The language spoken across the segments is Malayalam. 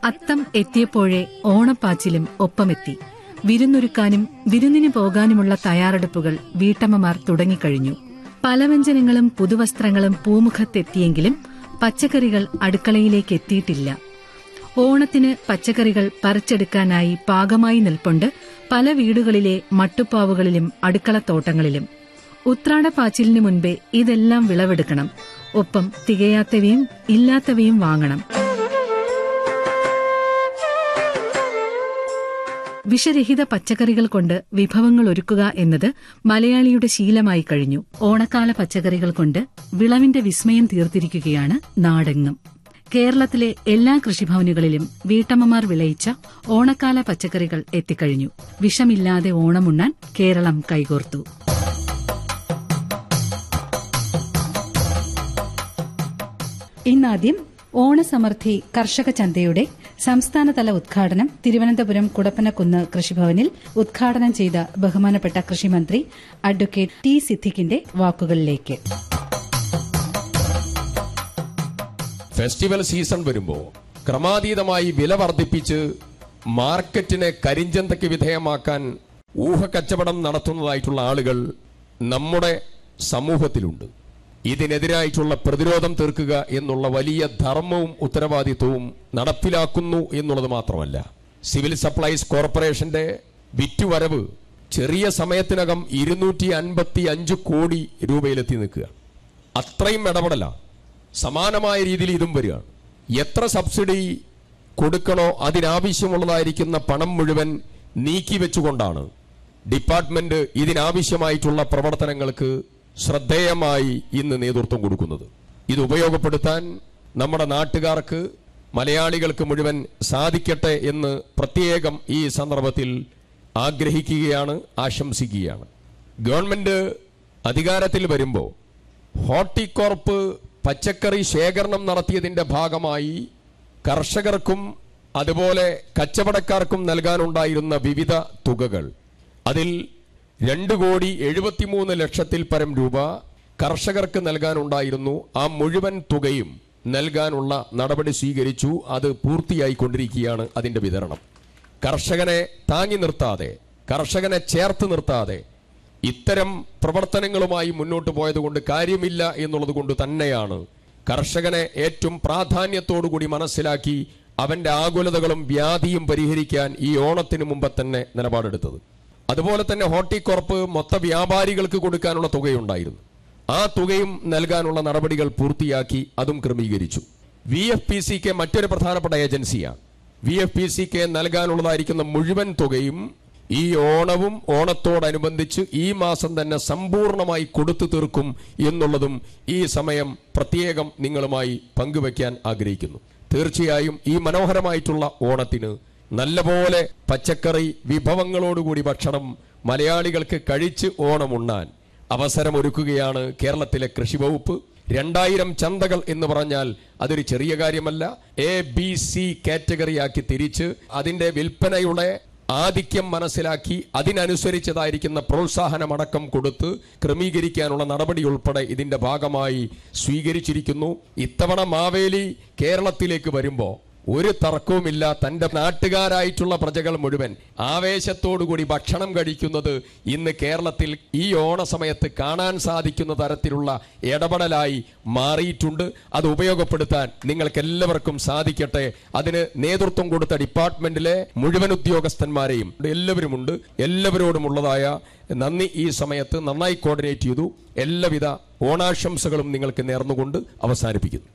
അത്തം എത്തിയപ്പോഴേ ഓണപ്പാച്ചിലും ഒപ്പമെത്തി വിരുന്നൊരുക്കാനും വിരുന്നിന് പോകാനുമുള്ള തയ്യാറെടുപ്പുകൾ വീട്ടമ്മമാർ തുടങ്ങിക്കഴിഞ്ഞു പലവ്യഞ്ജനങ്ങളും പുതുവസ്ത്രങ്ങളും പൂമുഖത്തെത്തിയെങ്കിലും പച്ചക്കറികൾ അടുക്കളയിലേക്ക് എത്തിയിട്ടില്ല ഓണത്തിന് പച്ചക്കറികൾ പറിച്ചെടുക്കാനായി പാകമായി നിൽപ്പുണ്ട് പല വീടുകളിലെ മട്ടുപ്പാവുകളിലും അടുക്കളത്തോട്ടങ്ങളിലും ഉത്രാടപ്പാച്ചിലിനു മുൻപേ ഇതെല്ലാം വിളവെടുക്കണം ഒപ്പം തികയാത്തവയും ഇല്ലാത്തവയും വാങ്ങണം വിഷരഹിത പച്ചക്കറികൾ കൊണ്ട് വിഭവങ്ങൾ ഒരുക്കുക എന്നത് മലയാളിയുടെ ശീലമായി കഴിഞ്ഞു ഓണക്കാല പച്ചക്കറികൾ കൊണ്ട് വിളവിന്റെ വിസ്മയം തീർത്തിരിക്കുകയാണ് നാടെങ്ങും കേരളത്തിലെ എല്ലാ കൃഷിഭവനുകളിലും വീട്ടമ്മമാർ വിളയിച്ച ഓണക്കാല പച്ചക്കറികൾ എത്തിക്കഴിഞ്ഞു വിഷമില്ലാതെ ഓണമുണ്ണാൻ കേരളം കൈകോർത്തു ഇന്നാദ്യം ഓണസമൃദ്ധി കർഷക ചന്തയുടെ സംസ്ഥാനതല ഉദ്ഘാടനം തിരുവനന്തപുരം കുടപ്പനക്കുന്ന് കൃഷിഭവനിൽ ഉദ്ഘാടനം ചെയ്ത ബഹുമാനപ്പെട്ട കൃഷിമന്ത്രി അഡ്വക്കേറ്റ് ടി സിദ്ദിഖിന്റെ വാക്കുകളിലേക്ക് ഫെസ്റ്റിവൽ സീസൺ വരുമ്പോൾ ക്രമാതീതമായി വില വർദ്ധിപ്പിച്ച് മാർക്കറ്റിനെ കരിഞ്ചന്തയ്ക്ക് വിധേയമാക്കാൻ ഊഹക്കച്ചവടം നടത്തുന്നതായിട്ടുള്ള ആളുകൾ നമ്മുടെ സമൂഹത്തിലുണ്ട് ഇതിനെതിരായിട്ടുള്ള പ്രതിരോധം തീർക്കുക എന്നുള്ള വലിയ ധർമ്മവും ഉത്തരവാദിത്വവും നടപ്പിലാക്കുന്നു എന്നുള്ളത് മാത്രമല്ല സിവിൽ സപ്ലൈസ് കോർപ്പറേഷന്റെ വിറ്റുവരവ് ചെറിയ സമയത്തിനകം ഇരുന്നൂറ്റി അൻപത്തി അഞ്ച് കോടി രൂപയിലെത്തി നിൽക്കുക അത്രയും ഇടപെടലാണ് സമാനമായ രീതിയിൽ ഇതും വരികയാണ് എത്ര സബ്സിഡി കൊടുക്കണോ അതിനാവശ്യമുള്ളതായിരിക്കുന്ന പണം മുഴുവൻ നീക്കി വെച്ചുകൊണ്ടാണ് ഡിപ്പാർട്ട്മെന്റ് ഇതിനാവശ്യമായിട്ടുള്ള പ്രവർത്തനങ്ങൾക്ക് ശ്രദ്ധേയമായി ഇന്ന് നേതൃത്വം കൊടുക്കുന്നത് ഇത് ഉപയോഗപ്പെടുത്താൻ നമ്മുടെ നാട്ടുകാർക്ക് മലയാളികൾക്ക് മുഴുവൻ സാധിക്കട്ടെ എന്ന് പ്രത്യേകം ഈ സന്ദർഭത്തിൽ ആഗ്രഹിക്കുകയാണ് ആശംസിക്കുകയാണ് ഗവൺമെന്റ് അധികാരത്തിൽ വരുമ്പോൾ ഹോർട്ടികോർപ്പ് പച്ചക്കറി ശേഖരണം നടത്തിയതിന്റെ ഭാഗമായി കർഷകർക്കും അതുപോലെ കച്ചവടക്കാർക്കും നൽകാനുണ്ടായിരുന്ന വിവിധ തുകകൾ അതിൽ രണ്ട് കോടി എഴുപത്തിമൂന്ന് ലക്ഷത്തിൽ പരം രൂപ കർഷകർക്ക് നൽകാനുണ്ടായിരുന്നു ആ മുഴുവൻ തുകയും നൽകാനുള്ള നടപടി സ്വീകരിച്ചു അത് പൂർത്തിയായിക്കൊണ്ടിരിക്കുകയാണ് അതിന്റെ വിതരണം കർഷകനെ താങ്ങി നിർത്താതെ കർഷകനെ ചേർത്ത് നിർത്താതെ ഇത്തരം പ്രവർത്തനങ്ങളുമായി മുന്നോട്ട് പോയതുകൊണ്ട് കാര്യമില്ല എന്നുള്ളത് കൊണ്ട് തന്നെയാണ് കർഷകനെ ഏറ്റവും പ്രാധാന്യത്തോടുകൂടി മനസ്സിലാക്കി അവന്റെ ആകുലതകളും വ്യാധിയും പരിഹരിക്കാൻ ഈ ഓണത്തിന് മുമ്പ് തന്നെ നിലപാടെടുത്തത് അതുപോലെ തന്നെ ഹോർട്ടികോർപ്പ് മൊത്ത വ്യാപാരികൾക്ക് കൊടുക്കാനുള്ള തുകയുണ്ടായിരുന്നു ആ തുകയും നൽകാനുള്ള നടപടികൾ പൂർത്തിയാക്കി അതും ക്രമീകരിച്ചു വി എഫ് പി സിക്ക് മറ്റൊരു പ്രധാനപ്പെട്ട ഏജൻസിയാണ് വി എഫ് പി സിക്ക് നൽകാനുള്ളതായിരിക്കുന്ന മുഴുവൻ തുകയും ഈ ഓണവും ഓണത്തോടനുബന്ധിച്ച് ഈ മാസം തന്നെ സമ്പൂർണമായി കൊടുത്തു തീർക്കും എന്നുള്ളതും ഈ സമയം പ്രത്യേകം നിങ്ങളുമായി പങ്കുവയ്ക്കാൻ ആഗ്രഹിക്കുന്നു തീർച്ചയായും ഈ മനോഹരമായിട്ടുള്ള ഓണത്തിന് നല്ലപോലെ പച്ചക്കറി വിഭവങ്ങളോടുകൂടി ഭക്ഷണം മലയാളികൾക്ക് കഴിച്ച് ഓണമുണ്ണാൻ അവസരമൊരുക്കുകയാണ് കേരളത്തിലെ കൃഷി വകുപ്പ് രണ്ടായിരം ചന്തകൾ എന്ന് പറഞ്ഞാൽ അതൊരു ചെറിയ കാര്യമല്ല എ ബി സി കാറ്റഗറിയാക്കി തിരിച്ച് അതിന്റെ വിൽപ്പനയുടെ ആധിക്യം മനസ്സിലാക്കി അതിനനുസരിച്ചതായിരിക്കുന്ന പ്രോത്സാഹനമടക്കം കൊടുത്ത് ക്രമീകരിക്കാനുള്ള നടപടി ഉൾപ്പെടെ ഇതിന്റെ ഭാഗമായി സ്വീകരിച്ചിരിക്കുന്നു ഇത്തവണ മാവേലി കേരളത്തിലേക്ക് വരുമ്പോൾ ഒരു തർക്കവുമില്ല തന്റെ നാട്ടുകാരായിട്ടുള്ള പ്രജകൾ മുഴുവൻ ആവേശത്തോടുകൂടി ഭക്ഷണം കഴിക്കുന്നത് ഇന്ന് കേരളത്തിൽ ഈ ഓണസമയത്ത് കാണാൻ സാധിക്കുന്ന തരത്തിലുള്ള ഇടപെടലായി മാറിയിട്ടുണ്ട് അത് ഉപയോഗപ്പെടുത്താൻ നിങ്ങൾക്ക് എല്ലാവർക്കും സാധിക്കട്ടെ അതിന് നേതൃത്വം കൊടുത്ത ഡിപ്പാർട്ട്മെന്റിലെ മുഴുവൻ ഉദ്യോഗസ്ഥന്മാരെയും എല്ലാവരുമുണ്ട് എല്ലാവരോടുമുള്ളതായ നന്ദി ഈ സമയത്ത് നന്നായി കോർഡിനേറ്റ് ചെയ്തു എല്ലാവിധ ഓണാശംസകളും നിങ്ങൾക്ക് നേർന്നുകൊണ്ട് അവസാനിപ്പിക്കുന്നു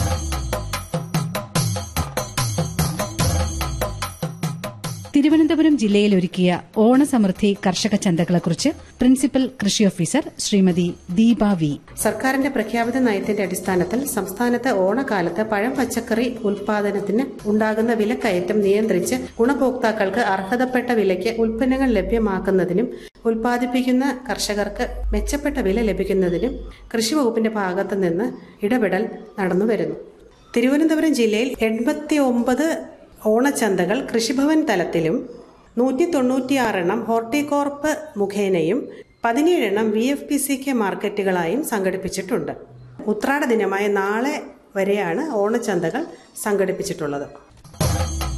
തിരുവനന്തപുരം ജില്ലയിൽ ഒരുക്കിയ ഓണസമൃദ്ധി കർഷക ചന്തകളെക്കുറിച്ച് പ്രിൻസിപ്പൽ കൃഷി ഓഫീസർ ശ്രീമതി ദീപ വി സർക്കാരിന്റെ പ്രഖ്യാപിത നയത്തിന്റെ അടിസ്ഥാനത്തിൽ സംസ്ഥാനത്ത് ഓണക്കാലത്ത് പഴം പച്ചക്കറി ഉൽപാദനത്തിന് ഉണ്ടാകുന്ന വിലക്കയറ്റം നിയന്ത്രിച്ച് ഗുണഭോക്താക്കൾക്ക് അർഹതപ്പെട്ട വിലയ്ക്ക് ഉൽപ്പന്നങ്ങൾ ലഭ്യമാക്കുന്നതിനും ഉൽപ്പാദിപ്പിക്കുന്ന കർഷകർക്ക് മെച്ചപ്പെട്ട വില ലഭിക്കുന്നതിനും കൃഷി വകുപ്പിന്റെ ഭാഗത്തു നിന്ന് ഇടപെടൽ നടന്നുവരുന്നു തിരുവനന്തപുരം ജില്ലയിൽ എൺപത്തി ഒമ്പത് ഓണച്ചന്തകൾ കൃഷിഭവൻ തലത്തിലും നൂറ്റി തൊണ്ണൂറ്റിയാറെണ്ണം ഹോർട്ടികോർപ്പ് മുഖേനയും പതിനേഴെണ്ണം V F P C K മാർക്കറ്റുകളായും സംഘടിപ്പിച്ചിട്ടുണ്ട് ഉത്രാട ദിനമായ നാളെ വരെയാണ് ഓണച്ചന്തകൾ സംഘടിപ്പിച്ചിട്ടുള്ളത്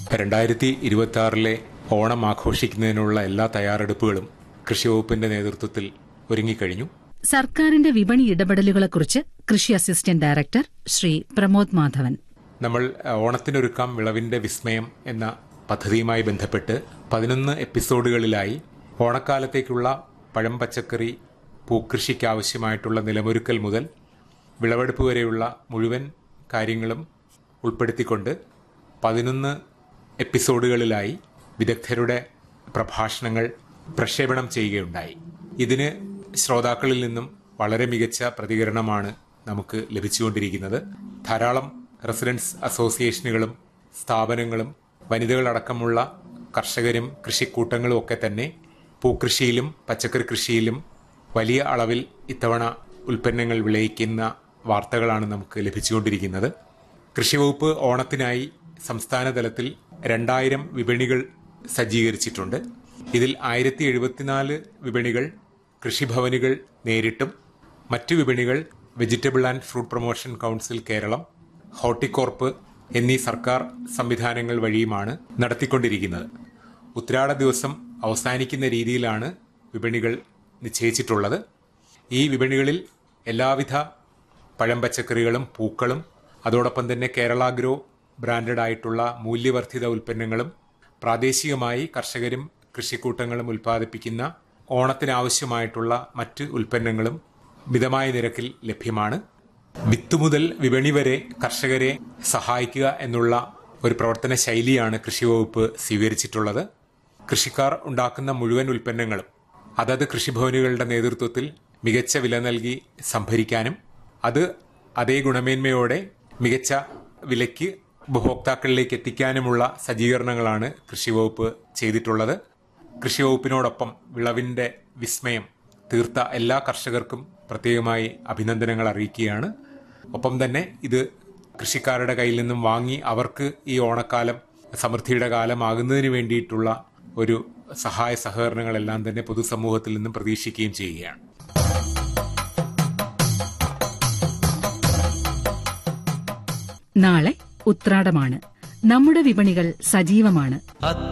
രണ്ടായിരത്തി ഇരുപത്തി ആറിലെ ഓണം ആഘോഷിക്കുന്നതിനുള്ള എല്ലാ തയ്യാറെടുപ്പുകളും കൃഷി വകുപ്പിന്റെ നേതൃത്വത്തിൽ ഒരുങ്ങിക്കഴിഞ്ഞു സർക്കാരിന്റെ വിപണി ഇടപെടലുകളെക്കുറിച്ച് കൃഷി അസിസ്റ്റന്റ് ഡയറക്ടർ ശ്രീ പ്രമോദ് മാധവൻ നമ്മൾ അഹ്, ഓണത്തിനൊരുക്കാം വിളവിന്റെ വിസ്മയം എന്ന പദ്ധതിയുമായി ബന്ധപ്പെട്ട് പതിനൊന്ന് എപ്പിസോഡുകളിലായി ഓണക്കാലത്തേക്കുള്ള പഴം പച്ചക്കറി പൂക്കൃഷിക്ക് ആവശ്യമായിട്ടുള്ള നിലമൊരുക്കൽ മുതൽ വിളവെടുപ്പ് വരെയുള്ള മുഴുവൻ കാര്യങ്ങളും ഉൾപ്പെടുത്തിക്കൊണ്ട് പതിനൊന്ന് എപ്പിസോഡുകളിലായി വിദഗ്ധരുടെ പ്രഭാഷണങ്ങൾ പ്രക്ഷേപണം ചെയ്യുകയുണ്ടായി ഇതിന് ശ്രോതാക്കളിൽ നിന്നും വളരെ മികച്ച പ്രതികരണമാണ് നമുക്ക് ലഭിച്ചുകൊണ്ടിരിക്കുന്നത് ധാരാളം റെസിഡൻസ് അസോസിയേഷനുകളും സ്ഥാപനങ്ങളും വനിതകളടക്കമുള്ള കർഷകരും കൃഷിക്കൂട്ടങ്ങളും ഒക്കെ തന്നെ പൂക്കൃഷിയിലും പച്ചക്കറി കൃഷിയിലും വലിയ അളവിൽ ഇത്തവണ ഉൽപ്പന്നങ്ങൾ വിളയിക്കുന്ന വാർത്തകളാണ് നമുക്ക് ലഭിച്ചുകൊണ്ടിരിക്കുന്നത് കൃഷിവകുപ്പ് ഓണത്തിനായി സംസ്ഥാന തലത്തിൽ രണ്ടായിരം വിപണികൾ സജ്ജീകരിച്ചിട്ടുണ്ട് ഇതിൽ ആയിരത്തി എഴുപത്തിനാല് വിപണികൾ കൃഷിഭവനുകൾ നേരിട്ടും മറ്റു വിപണികൾ vegetable and fruit promotion council Keralam Horticorp എന്നീ സർക്കാർ സംവിധാനങ്ങൾ വഴിയുമാണ് നടത്തിക്കൊണ്ടിരിക്കുന്നത് ഉത്രാട ദിവസം അവസാനിക്കുന്ന രീതിയിലാണ് വിപണികൾ നിശ്ചയിച്ചിട്ടുള്ളത് ഈ വിപണികളിൽ എല്ലാവിധ പഴം പച്ചക്കറികളും പൂക്കളും അതോടൊപ്പം തന്നെ കേരളാഗ്രോ ബ്രാൻഡഡ് ആയിട്ടുള്ള മൂല്യവർദ്ധിത ഉൽപ്പന്നങ്ങളും പ്രാദേശികമായി കർഷകരും കൃഷിക്കൂട്ടങ്ങളും ഉൽപ്പാദിപ്പിക്കുന്ന ഓണത്തിനാവശ്യമായിട്ടുള്ള മറ്റ് ഉൽപ്പന്നങ്ങളും മിതമായ നിരക്കിൽ ലഭ്യമാണ് വിത്ത് മുതൽ വിപണി വരെ കർഷകരെ സഹായിക്കുക എന്നുള്ള ഒരു പ്രവർത്തന ശൈലിയാണ് കൃഷി വകുപ്പ് സ്വീകരിച്ചിട്ടുള്ളത് കൃഷിക്കാർ ഉണ്ടാക്കുന്ന മുഴുവൻ ഉൽപ്പന്നങ്ങളും അതത് കൃഷിഭവനുകളുടെ നേതൃത്വത്തിൽ മികച്ച വില നൽകി സംഭരിക്കാനും അത് അതേ ഗുണമേന്മയോടെ മികച്ച വിലയ്ക്ക് ഉപഭോക്താക്കളിലേക്ക് എത്തിക്കാനുമുള്ള സജ്ജീകരണങ്ങളാണ് കൃഷി വകുപ്പ് ചെയ്തിട്ടുള്ളത് കൃഷി വകുപ്പിനോടൊപ്പം വിളവിന്റെ വിസ്മയം തീർത്ത എല്ലാ കർഷകർക്കും പ്രത്യേകമായി അഭിനന്ദനങ്ങൾ അറിയിക്കുകയാണ് ഒപ്പം തന്നെ ഇത് കൃഷിക്കാരുടെ കയ്യിൽ നിന്നും വാങ്ങി അവർക്ക് ഈ ഓണക്കാലം സമൃദ്ധിയുടെ കാലമാകുന്നതിന് വേണ്ടിയിട്ടുള്ള ഒരു സഹായ സഹകരണങ്ങളെല്ലാം തന്നെ പൊതുസമൂഹത്തിൽ നിന്നും പ്രതീക്ഷിക്കുകയും ചെയ്യുകയാണ് നാളെ ഉത്രാടമാണ് നമ്മുടെ വിപണികൾ സജീവമാണ്